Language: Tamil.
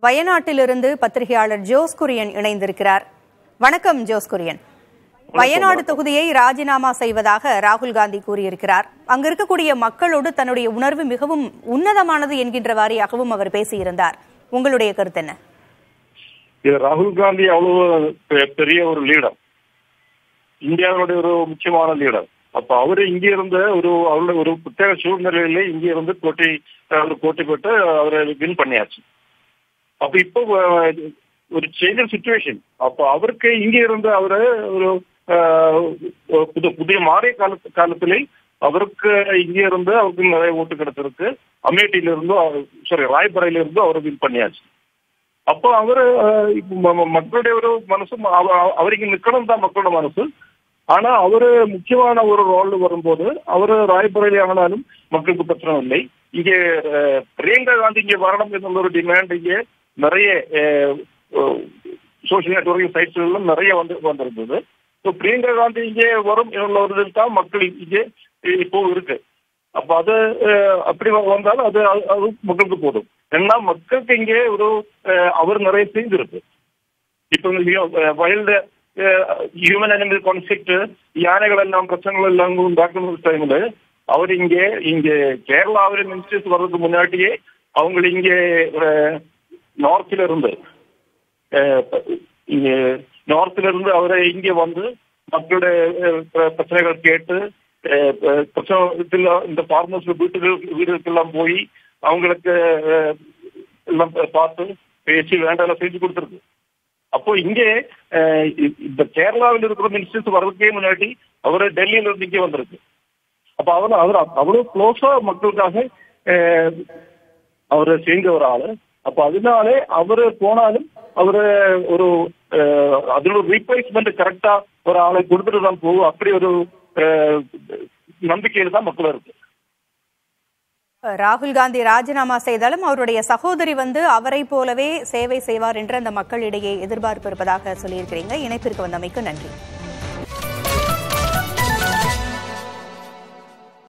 வயநாட்டிலிருந்து பத்திரிகையாளர் ஜோஸ் குரியன் இணைந்திருக்கிறார் வணக்கம் ஜோஸ் குரியன் வயநாடு தொகுதியை ராஜினாமா செய்வதாக ராகுல் காந்தி கூறியிருக்கிறார் அங்கு இருக்கக்கூடிய மக்களோடு தன்னுடைய உணர்வு மிகவும் உன்னதமானது என்கின்ற வாரியாகவும் அவர் பேசியிருந்தார் உங்களுடைய கருத்து என்ன இது ராகுல் காந்தி அவ்வளவு பெ- பெரிய ஒரு லீடர் இந்தியாவுடைய ஒரு முக்கியமான லீடர் அப்ப அவரு இங்க இருந்த ஒரு அவருடைய ஒரு புத்தக சூழ்நிலையில இங்க இருந்து போட்டி அவர் போட்டி போட்டு அவரை வின் பண்ணியாச்சு அப்ப இப்போ அஹ், ஒரு சேஞ்ச் சுச்சுவேஷன் அப்ப அவருக்கு இங்க இருந்து அவரு ஒரு அஹ், ஒரு புது புதிய மாறிய கால காலத்திலே அவருக்கு இங்க இருந்து அவருக்கு நிறைய ஓட்டு கிடைச்சிருக்கு அமேட்டியில இருந்தும் சாரி ராய்பரையில இருந்தும் அவர் வின் பண்ணியாச்சு அப்போ அவரு அஹ், இப்ப ம- ம- மக்களுடைய ஒரு மனசு அவ- அவ- அவருக்கு நிக்கணும் தான் மக்களோட மனசு ஆனா அவரு முக்கியமான ஒரு ரோல் வரும்போது அவரு ராய்பரேலி ஆனாலும் மக்களுக்கு பிரச்சனை இல்லை இங்கே அஹ், பிரியங்கா காந்தி இங்கே வரணும் എന്നുള്ള ஒரு டிமாண்ட் இங்கே நிறைய சோசியல் நெட்வொர்க்கிங் சைட்ஸ்லாம் நிறைய வந்து வந்திருந்தது ஸோ பிரியங்கா காந்தி இங்கே வரும் എന്നുള്ള ஒரு இதில் தான் மக்கள் இங்கே இப்போ இருக்கு அப்ப அது அஹ், அப்படி வந்தாலும் அது அது- அது மக்களுக்கு போதும் ஏன்னா மக்களுக்கு இங்கே ஒரு அஹ், அவர் நிறைய செய்திருக்கு ഇപ്പൊ വൈൽഡ് ഹ്യൂമൻ അനിമൽ കോൺഫ്ലിക്ട് யானைகளெல்லாம் பிரச்சனைகள் எல்லாம் ഉണ്ടാക്കുന്ന டைம்ல அவர் இங்க இங்க கேரளாவில் மினிஸ்டர்ஸ் வர்றதுக்கு முன்னாடியே அவங்க இங்க நார்த்ல இருந்து அஹ், இங்க நார்த்ல இருந்து அவரை இங்க வந்து மக்களுடைய அஹ், பிர- பிரச்சனைகள் கேட்டு அஹ், அஹ், பிரச்சனை இதுல இந்த ஃபார்மர்ஸ் வீட்டுகள் வீடுகளுக்கெல்லாம் போய் அவங்களுக்கு அஹ், எல்லாம் பார்த்து பேசி வேண்டாம் செஞ்சு கொடுத்துருக்கு அப்போ இங்கே அஹ், இ- இந்த கேரளாவில் இருக்கிற மினிஸ்டர்ஸ் வர்றதுக்கே முன்னாடி அவர் டெல்லியில இருந்து இங்கே வந்திருக்கு அப்ப அவர் அவர் அவ்வளவு க்ளோஸா மக்களுக்காக அஹ், அவர் செஞ்ச ஒரு ஆளு அப்ப அதனாலே அவரு போனாலும் அவரு ஒரு அஹ், அதுல ஒரு ரீப்ளேஸ்மெண்ட் கரெக்டா ஒரு ஆளை கொடுத்துட்டு தான் போகும் அப்படி ஒரு அஹ், நம்பிக்கையில தான் மக்கள் இருக்கு ராகுல் காந்தி ராஜினாமா செய்தாலும் அவருடைய சகோதரி வந்து அவரை போலவே சேவை செய்வார் என்று அந்த மக்களிடையே எதிர்பார்ப்பு இருப்பதாக சொல்லியிருக்கிறீங்க இணைப்பிற்கு வந்தமைக்கு நன்றி